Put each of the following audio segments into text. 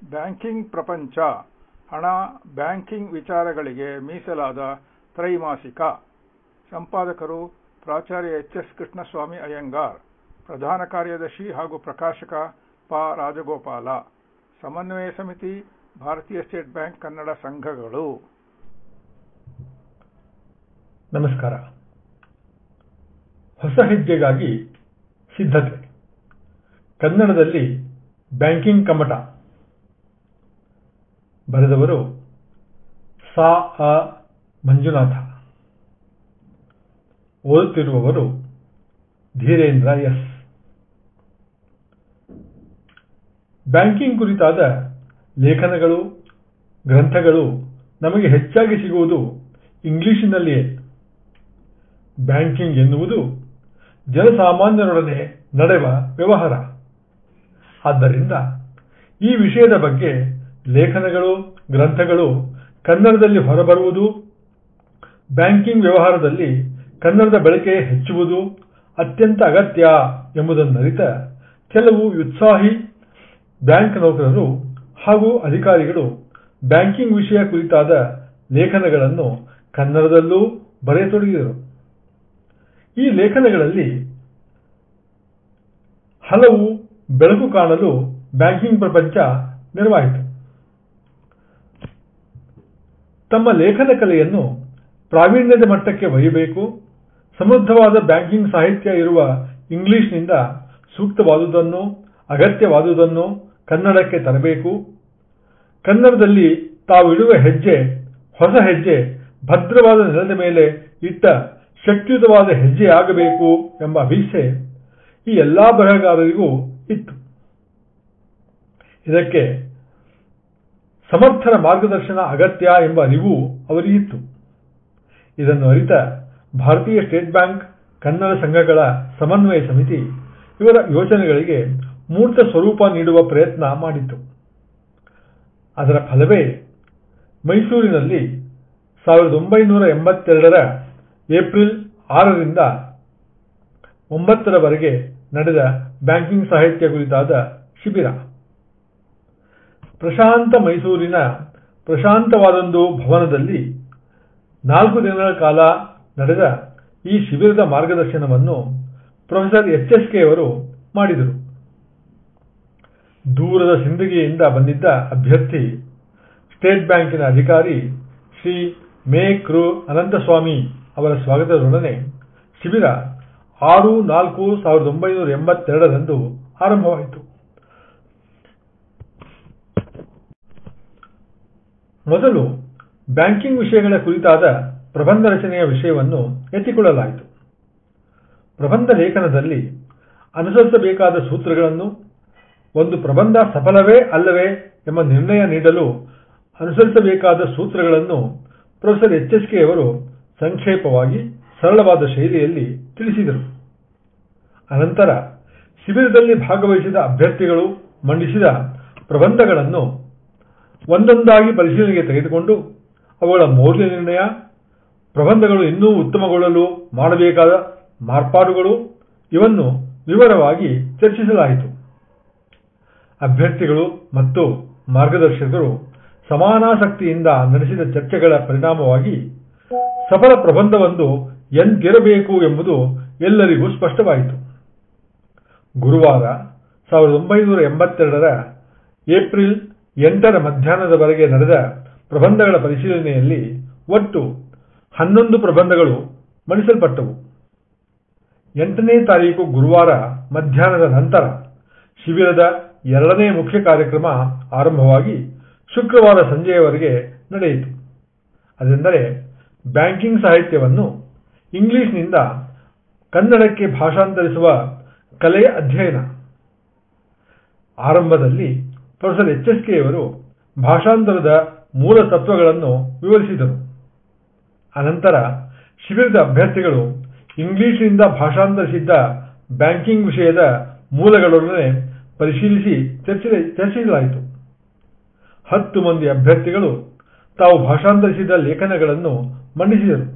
banking ಪ್ರಪಂಚ ಹಣ banking ವಿಚಾರಗಳಿಗೆ ಮೀಸಲಾದ ತ್ರೈಮಾಸಿಕ ಸಂಪಾದಕರು ಪ್ರಾಚಾರ್ಯ ಎಚ್ ಎಸ್ ಕೃಷ್ಣಸ್ವಾಮಿ ಅಯ್ಯಂಗಾರ್ ಪ್ರಧಾನ ಕಾರ್ಯದರ್ಶಿ ಹಾಗೂ ಪ್ರಕಾಶಕ ಪ ರಾಜಗೋಪಾಲ ಸಮನ್ವಯ ಸಮಿತಿ ಭಾರತೀಯ ಸ್ಟೇಟ್ ಬ್ಯಾಂಕ್ ಕನ್ನಡ ಸಂಘಗಳು ನಮಸ್ಕಾರ ಹೊಸ ಹೆಜ್ಜೆಗಾಗಿ ಸಿದ್ಧತೆ ಕನ್ನಡದಲ್ಲಿ ಬ್ಯಾಂಕಿಂಗ್ ಕಮ್ಮಟ ಬರೆದವರು ಸಾ ಅ ಮಂಜುನಾಥ ಓದುತ್ತಿರುವವರು ಧೀರೇಂದ್ರ ಎಸ್ ಬ್ಯಾಂಕಿಂಗ್ ಕುರಿತಾದ ಲೇಖನಗಳು ಗ್ರಂಥಗಳು ನಮಗೆ ಹೆಚ್ಚಾಗಿ ಸಿಗುವುದು ಇಂಗ್ಲಿಶಿನಲ್ಲಿಯೇ ಬ್ಯಾಂಕಿಂಗ್ ಎನ್ನುವುದು ಜನಸಾಮಾನ್ಯರೊಡನೆ ನಡೆವ ವ್ಯವಹಾರ ಆದ್ದರಿಂದ ಈ ವಿಷಯದ ಬಗ್ಗೆ ಲೇಖನಗಳು ಗ್ರಂಥಗಳು ಕನ್ನಡದಲ್ಲಿ ಹೊರಬರುವುದು ಬ್ಯಾಂಕಿಂಗ್ ವ್ಯವಹಾರದಲ್ಲಿ ಕನ್ನಡದ ಬಳಕೆ ಹೆಚ್ಚುವುದು ಅತ್ಯಂತ ಅಗತ್ಯ ಎಂಬುದನ್ನರಿತ ಕೆಲವು ಉತ್ಸಾಹಿ ಬ್ಯಾಂಕ್ ನೌಕರರು ಹಾಗೂ ಅಧಿಕಾರಿಗಳು ಬ್ಯಾಂಕಿಂಗ್ ವಿಷಯ ಕುರಿತಾದ ಲೇಖನಗಳನ್ನು ಕನ್ನಡದಲ್ಲೂ ಬರೆಯತೊಡಗಿದರು ಈ ಲೇಖನಗಳಲ್ಲಿ ಹಲವು ಬೆಳಕು ಕಾಣಲು ಬ್ಯಾಂಕಿಂಗ್ ಪ್ರಪಂಚ ನೆರವಾಯಿತು ತಮ್ಮ ಲೇಖನ ಕಲೆಯನ್ನು ಪ್ರಾವೀಣ್ಯದ ಮಟ್ಟಕ್ಕೆ ಒಯ್ಯಬೇಕು ಸಮೃದ್ಧವಾದ ಬ್ಯಾಂಕಿಂಗ್ ಸಾಹಿತ್ಯ ಇರುವ ಇಂಗ್ಲಿಷ್ನಿಂದ ಸೂಕ್ತವಾದುದನ್ನು ಅಗತ್ಯವಾದುದನ್ನು ಕನ್ನಡಕ್ಕೆ ತರಬೇಕು ಕನ್ನಡದಲ್ಲಿ ತಾವಿಡುವ ಹೆಜ್ಜೆ ಹೊಸ ಹೆಜ್ಜೆ ಭದ್ರವಾದ ನೆಲದ ಮೇಲೆ ಇಟ್ಟ ಶಕ್ತಿಯುತವಾದ ಹೆಜ್ಜೆಯಾಗಬೇಕು ಎಂಬ ಅಭಿಷೆ ಈ ಎಲ್ಲಾ ಬರಹಗಾರರಿಗೂ ಇತ್ತು ಇದಕ್ಕೆ ಸಮರ್ಥರ ಮಾರ್ಗದರ್ಶನ ಅಗತ್ಯ ಎಂಬ ಅರಿವು ಅವರಿಗಿತ್ತು ಇದನ್ನು ಅರಿತ ಭಾರತೀಯ ಸ್ಟೇಟ್ ಬ್ಯಾಂಕ್ ಕನ್ನಡ ಸಂಘಗಳ ಸಮನ್ವಯ ಸಮಿತಿ ಇವರ ಯೋಚನೆಗಳಿಗೆ ಮೂರ್ತ ಸ್ವರೂಪ ನೀಡುವ ಪ್ರಯತ್ನ ಮಾಡಿತು ಅದರ ಫಲವೇ ಮೈಸೂರಿನಲ್ಲಿ ಸಾವಿರದ ಒಂಬೈನೂರ ಎಂಬತ್ತೆರಡರ ಏಪ್ರಿಲ್ ಆರರಿಂದ ಒಂಬತ್ತರವರೆಗೆ ನಡೆದ ಬ್ಯಾಂಕಿಂಗ್ ಸಾಹಿತ್ಯ ಕುರಿತಾದ ಶಿಬಿರ ಪ್ರಶಾಂತ ಮೈಸೂರಿನ ಪ್ರಶಾಂತವಾದೊಂದು ಭವನದಲ್ಲಿ ನಾಲ್ಕು ದಿನಗಳ ಕಾಲ ನಡೆದ ಈ ಶಿಬಿರದ ಮಾರ್ಗದರ್ಶನವನ್ನು ಪ್ರೊಫೆಸರ್ ಎಚ್ ಎಸ್ ಕೆ ಅವರು ಮಾಡಿದರು ದೂರದ ಸಿಂದಗಿಯಿಂದ ಬಂದಿದ್ದ ಅಭ್ಯರ್ಥಿ ಸ್ಟೇಟ್ ಬ್ಯಾಂಕಿನ ಅಧಿಕಾರಿ ಶ್ರೀ ಮೇ ಕೃ ಅನಂತಸ್ವಾಮಿ ಅವರ ಸ್ವಾಗತದೊಡನೆ ಶಿಬಿರ ಆರು ನಾಲ್ಕು ಸಾವಿರದ ಒಂಬೈನೂರ ಎಂಬತ್ತೆರಡರಂದು ಆರಂಭವಾಯಿತು ಮೊದಲು ಬ್ಯಾಂಕಿಂಗ್ ವಿಷಯಗಳ ಕುರಿತಾದ ಪ್ರಬಂಧ ರಚನೆಯ ವಿಷಯವನ್ನು ಎತ್ತಿಕೊಳ್ಳಲಾಯಿತು ಪ್ರಬಂಧ ಲೇಖನದಲ್ಲಿ ಅನುಸರಿಸಬೇಕಾದ ಸೂತ್ರಗಳನ್ನು ಒಂದು ಪ್ರಬಂಧ ಸಫಲವೇ ಅಲ್ಲವೇ ಎಂಬ ನಿರ್ಣಯ ನೀಡಲು ಅನುಸರಿಸಬೇಕಾದ ಸೂತ್ರಗಳನ್ನು ಪ್ರೊಫೆಸರ್ ಎಚ್ ಎಸ್ ಕೆ ಅವರು ಸಂಕ್ಷೇಪವಾಗಿ ಸರಳವಾದ ಶೈಲಿಯಲ್ಲಿ ತಿಳಿಸಿದರು ಅನಂತರ ಶಿಬಿರದಲ್ಲಿ ಭಾಗವಹಿಸಿದ ಅಭ್ಯರ್ಥಿಗಳು ಮಂಡಿಸಿದ ಪ್ರಬಂಧಗಳನ್ನು ಒಂದೊಂದಾಗಿ ಪರಿಶೀಲನೆಗೆ ತೆಗೆದುಕೊಂಡು ಅವುಗಳ ಮೌಲ್ಯ ನಿರ್ಣಯ ಪ್ರಬಂಧಗಳು ಇನ್ನೂ ಉತ್ತಮಗೊಳ್ಳಲು ಮಾಡಬೇಕಾದ ಮಾರ್ಪಾಡುಗಳು ಇವನ್ನು ವಿವರವಾಗಿ ಚರ್ಚಿಸಲಾಯಿತು ಅಭ್ಯರ್ಥಿಗಳು ಮತ್ತು ಮಾರ್ಗದರ್ಶಕರು ಸಮಾನಾಸಕ್ತಿಯಿಂದ ನಡೆಸಿದ ಚರ್ಚೆಗಳ ಪರಿಣಾಮವಾಗಿ ಸಫಲ ಪ್ರಬಂಧವೊಂದು ಎಂತಿರಬೇಕು ಎಂಬುದು ಎಲ್ಲರಿಗೂ ಸ್ಪಷ್ಟವಾಯಿತು ಗುರುವಾರ ಸಾವಿರದ ಒಂಬೈನೂರ ಎಂಬತ್ತೆರಡರ ಏಪ್ರಿಲ್ ಎಂಟರ ಮಧ್ಯಾಹ್ನದವರೆಗೆ ನಡೆದ ಪ್ರಬಂಧಗಳ ಪರಿಶೀಲನೆಯಲ್ಲಿ ಒಟ್ಟು ಹನ್ನೊಂದು ಪ್ರಬಂಧಗಳು ಮಂಡಿಸಲ್ಪಟ್ಟವು ಎಂಟನೇ ತಾರೀಕು ಗುರುವಾರ ಮಧ್ಯಾಹ್ನದ ನಂತರ ಶಿಬಿರದ ಎರಡನೇ ಮುಖ್ಯ ಕಾರ್ಯಕ್ರಮ ಆರಂಭವಾಗಿ ಶುಕ್ರವಾರ ಸಂಜೆಯವರೆಗೆ ನಡೆಯಿತು ಅದೆಂದರೆ ಬ್ಯಾಂಕಿಂಗ್ ಸಾಹಿತ್ಯವನ್ನು ಇಂಗ್ಲಿಷ್ನಿಂದ ಕನ್ನಡಕ್ಕೆ ಭಾಷಾಂತರಿಸುವ ಕಲೆಯ ಅಧ್ಯಯನ ಆರಂಭದಲ್ಲಿ ಪ್ರೊಫೆಸರ್ ಎಚ್ ಎಸ್ ಕೆ ಅವರು ಭಾಷಾಂತರದ ಮೂಲ ತತ್ವಗಳನ್ನು ವಿವರಿಸಿದರು ಅನಂತರ ಶಿಬಿರದ ಅಭ್ಯರ್ಥಿಗಳು ಇಂಗ್ಲಿಷ್ನಿಂದ ಭಾಷಾಂತರಿಸಿದ್ದ ಬ್ಯಾಂಕಿಂಗ್ ವಿಷಯದ ಮೂಲಗಳೊಡನೆ ಪರಿಶೀಲಿಸಿ ಚರ್ಚಿಸಲಾಯಿತು ಹತ್ತು ಮಂದಿ ಅಭ್ಯರ್ಥಿಗಳು ತಾವು ಭಾಷಾಂತರಿಸಿದ ಲೇಖನಗಳನ್ನು ಮಂಡಿಸಿದರು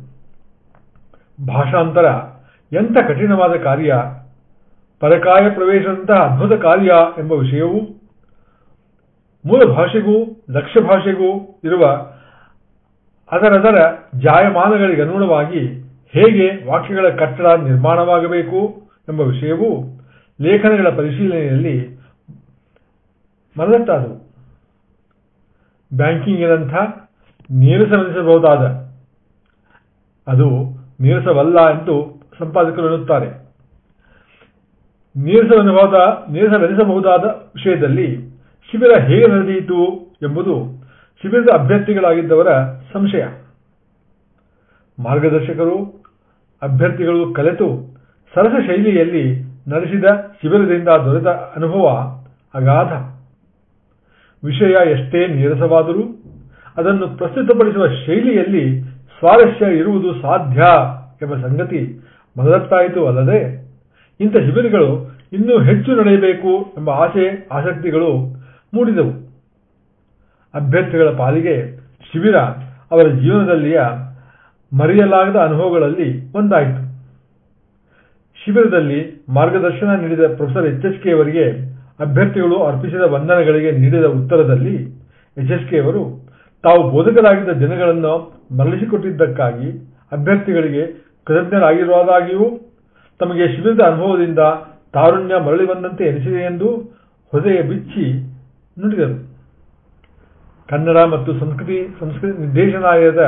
ಭಾಷಾಂತರ ಎಂಥ ಕಠಿಣವಾದ ಕಾರ್ಯ ಪರಕಾಯ ಪ್ರವೇಶದಂತಹ ಅದ್ಭುತ ಕಾರ್ಯ ಎಂಬ ವಿಷಯವೂ ಮೂಲ ಭಾಷೆಗೂ ಲಕ್ಷ್ಯ ಭಾಷೆಗೂ ಇರುವ ಅದರದರ ಜಾಯಮಾನಗಳಿಗೆ ಅನುಗುಣವಾಗಿ ಹೇಗೆ ವಾಕ್ಯಗಳ ಕಟ್ಟಡ ನಿರ್ಮಾಣವಾಗಬೇಕು ಎಂಬ ವಿಷಯವೂ ಲೇಖನಗಳ ಪರಿಶೀಲನೆಯಲ್ಲಿ ಮನದಟ್ಟಾದವು ಬ್ಯಾಂಕಿಂಗಿನಂಥ ನೀರಸವೆನಿಸಬಹುದಾದ ಅದು ನೀರಸವಲ್ಲ ಎಂದು ಸಂಪಾದಕರು ಎನ್ನುತ್ತಾರೆ ನೀರಸವೆನ್ನಬಹುದ ನೀರಸವೆನಿಸಬಹುದಾದ ವಿಷಯದಲ್ಲಿ ಶಿಬಿರ ಹೇಗೆ ನಡೆದಿತು ಎಂಬುದು ಶಿಬಿರದ ಅಭ್ಯರ್ಥಿಗಳಾಗಿದ್ದವರ ಸಂಶಯ ಮಾರ್ಗದರ್ಶಕರು ಅಭ್ಯರ್ಥಿಗಳು ಕಲೆತು ಸರಸ ಶೈಲಿಯಲ್ಲಿ ನಡೆಸಿದ ಶಿಬಿರದಿಂದ ದೊರೆತ ಅನುಭವ ಅಗಾಧ ವಿಷಯ ಎಷ್ಟೇ ನೀರಸವಾದರೂ ಅದನ್ನು ಪ್ರಸ್ತುತಪಡಿಸುವ ಶೈಲಿಯಲ್ಲಿ ಸ್ವಾರಸ್ಯ ಇರುವುದು ಸಾಧ್ಯ ಎಂಬ ಸಂಗತಿ ಮನದಟ್ಟಾಯಿತು ಅಲ್ಲದೆ ಇಂಥ ಶಿಬಿರಗಳು ಇನ್ನೂ ಹೆಚ್ಚು ನಡೆಯಬೇಕು ಎಂಬ ಆಸೆ ಆಸಕ್ತಿಗಳು ಮೂಡಿದವು ಅಭ್ಯರ್ಥಿಗಳ ಪಾಲಿಗೆ ಶಿಬಿರ ಅವರ ಜೀವನದಲ್ಲಿಯ ಮರೆಯಲಾಗದ ಅನುಭವಗಳಲ್ಲಿ ಒಂದಾಯಿತು ಶಿಬಿರದಲ್ಲಿ ಮಾರ್ಗದರ್ಶನ ನೀಡಿದ ಪ್ರೊಫೆಸರ್ ಎಚ್ ಎಸ್ ಕೆ ಅವರಿಗೆ ಅಭ್ಯರ್ಥಿಗಳು ಅರ್ಪಿಸಿದ ವಂದನೆಗಳಿಗೆ ನೀಡಿದ ಉತ್ತರದಲ್ಲಿ ಎಚ್ ಎಸ್ ಕೆ ಅವರು ತಾವು ಬೋಧಕರಾಗಿದ್ದ ದಿನಗಳನ್ನು ಮರಳಿಸಿಕೊಟ್ಟಿದ್ದಕ್ಕಾಗಿ ಅಭ್ಯರ್ಥಿಗಳಿಗೆ ಕೃತಜ್ಞರಾಗಿರುವುದಾಗಿಯೂ ತಮಗೆ ಶಿಬಿರದ ಅನುಭವದಿಂದ ತಾರುಣ್ಯ ಮರಳಿ ಬಂದಂತೆ ಎನಿಸಿದೆ ಎಂದು ಹೃದಯ ಬಿಚ್ಚಿ ನುಡಿದರು ಕನ್ನಡ ಮತ್ತು ಸಂಸ್ಕೃತಿ ಸಂಸ್ಕೃತಿ ನಿರ್ದೇಶನಾಲಯದ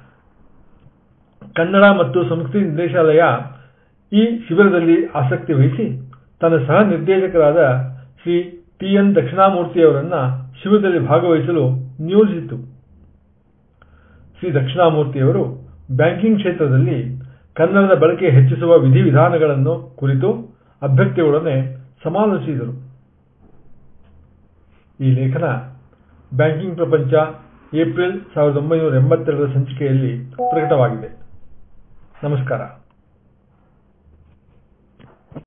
ಕನ್ನಡ ಮತ್ತು ಸಂಸ್ಕೃತಿ ನಿರ್ದೇಶಾಲಯ ಈ ಶಿಬಿರದಲ್ಲಿ ಆಸಕ್ತಿ ವಹಿಸಿ ತನ್ನ ಸಹ ನಿರ್ದೇಶಕರಾದ ಶ್ರೀ ಟಿ ಎನ್ ದಕ್ಷಿಣಾಮೂರ್ತಿಯವರನ್ನ ಶಿಬಿರದಲ್ಲಿ ಭಾಗವಹಿಸಲು ನಿಯೋಜಿಸಿತು ಶ್ರೀ ದಕ್ಷಿಣಾಮೂರ್ತಿಯವರು ಬ್ಯಾಂಕಿಂಗ್ ಕ್ಷೇತ್ರದಲ್ಲಿ ಕನ್ನಡದ ಬಳಕೆ ಹೆಚ್ಚಿಸುವ ವಿಧಿವಿಧಾನಗಳನ್ನು ಕುರಿತು ಅಭ್ಯರ್ಥಿಗಳೊಡನೆ ಸಮಾಲೋಚಿಸಿದರು ಈ ಲೇಖನ ಬ್ಯಾಂಕಿಂಗ್ ಪ್ರಪಂಚ ಏಪ್ರಿಲ್ ಸಾವಿರದ ಒಂಬೈನೂರ ಎಂಬತ್ತೆರಡರ ಸಂಚಿಕೆಯಲ್ಲಿ ಪ್ರಕಟವಾಗಿದೆ ನಮಸ್ಕಾರ